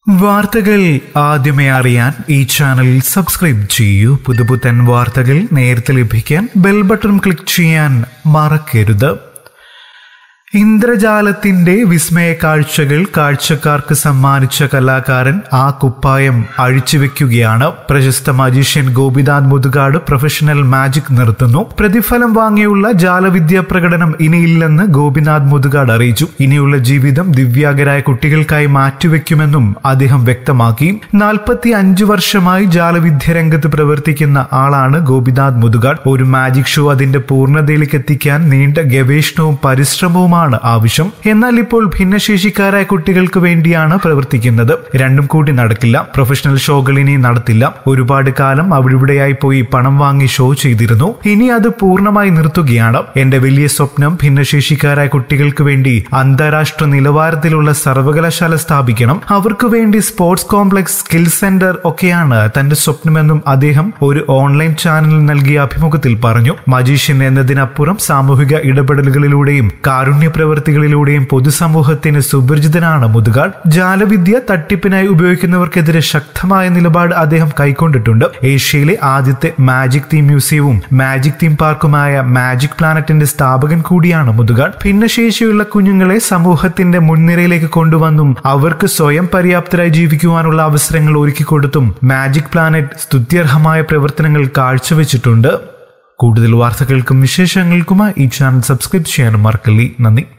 വാർത്തകൾ ആദ്യമേ അറിയാൻ ഈ ചാനൽ സബ്സ്ക്രൈബ് ചെയ്യൂ പുതുപുത്തൻ വാർത്തകൾ നേരത്തെ ലഭിക്കാൻ ബെൽ ബട്ടൺ ക്ലിക്ക് ചെയ്യാൻ മറക്കരുത് ഇന്ദ്രജാലത്തിന്റെ വിസ്മയ കാഴ്ചകൾ കാഴ്ചക്കാർക്ക് സമ്മാനിച്ച കലാകാരൻ ആ കുപ്പായം അഴിച്ചുവെക്കുകയാണ് പ്രശസ്ത magician Gopinath Muthukad professional magic നിർത്തുന്നു പ്രതിഫലം വാങ്ങിയുള്ള ജാലവിദ്യാ പ്രകടനം ഇനിയില്ലെന്ന് ഗോപിനാഥ് മുതുകാട് അറിയിച്ചു ഇനിയുള്ള ജീവിതം ദിവ്യാംഗരായ കുട്ടികൾക്കായി മാറ്റിവെക്കുമെന്നും അദ്ദേഹം വ്യക്തമാക്കി നാൽപ്പത്തി അഞ്ചു വർഷമായി ജാലവിദ്യ രംഗത്ത് പ്രവർത്തിക്കുന്ന ആളാണ് ഗോപിനാഥ് മുതുകാട് ഒരു മാജിക് ഷോ അതിന്റെ പൂർണ്ണതയിലേക്ക് എത്തിക്കാൻ നീണ്ട ഗവേഷണവും പരിശ്രമവുമാണ് ആവശ്യം എന്നാൽ ഇപ്പോൾ ഭിന്നശേഷിക്കാരായ കുട്ടികൾക്ക് വേണ്ടിയാണ് പ്രവർത്തിക്കുന്നത് രണ്ടും കൂടി നടക്കില്ല പ്രൊഫഷണൽ ഷോകൾ ഇനി നടത്തില്ല ഒരുപാട് കാലം അവിടെയായി പോയി പണം വാങ്ങി ഷോ ചെയ്തിരുന്നു ഇനി അത് പൂർണ്ണമായി നിർത്തുകയാണ് എന്റെ വലിയ സ്വപ്നം ഭിന്നശേഷിക്കാരായ കുട്ടികൾക്ക് വേണ്ടി അന്താരാഷ്ട്ര നിലവാരത്തിലുള്ള സർവകലാശാല സ്ഥാപിക്കണം അവർക്ക് വേണ്ടി സ്പോർട്സ് കോംപ്ലക്സ് സ്കിൽ സെന്റർ ഒക്കെയാണ് തന്റെ സ്വപ്നമെന്നും അദ്ദേഹം ഒരു ഓൺലൈൻ ചാനലിൽ നൽകിയ അഭിമുഖത്തിൽ പറഞ്ഞു മജീഷ്യൻ എന്നതിനപ്പുറം സാമൂഹിക ഇടപെടലുകളിലൂടെയും കാരുണ്യ പ്രവൃത്തികളിലൂടെയും പൊതുസമൂഹത്തിന് സുപരിചിതനാണ് മുതുകാൾ ജാലവിദ്യ തട്ടിപ്പിനായി ഉപയോഗിക്കുന്നവർക്കെതിരെ ശക്തമായ നിലപാട് അദ്ദേഹം കൈക്കൊണ്ടിട്ടുണ്ട് ഏഷ്യയിലെ ആദ്യത്തെ മാജിക് തീം മ്യൂസിയവും മാജിക് തീം പാർക്കുമായ മാജിക് പ്ലാനറ്റിന്റെ സ്ഥാപകൻ കൂടിയാണ് മുതുകാൾ ഭിന്നശേഷിയുള്ള കുഞ്ഞുങ്ങളെ സമൂഹത്തിന്റെ മുൻനിരയിലേക്ക് കൊണ്ടുവന്നും അവർക്ക് സ്വയം പര്യാപ്തരായി ജീവിക്കുവാനുള്ള അവസരങ്ങൾ ഒരുക്കിക്കൊടുത്തും മാജിക് പ്ലാനറ്റ് സ്തുത്യർഹമായ പ്രവർത്തനങ്ങൾ കാഴ്ചവെച്ചിട്ടുണ്ട് കൂടുതൽ വാർത്തകൾക്കും വിശേഷങ്ങൾക്കുമായി ഈ ചാനൽ സബ്സ്ക്രൈബ് ചെയ്യാനും മറക്കല്ലേ നന്ദി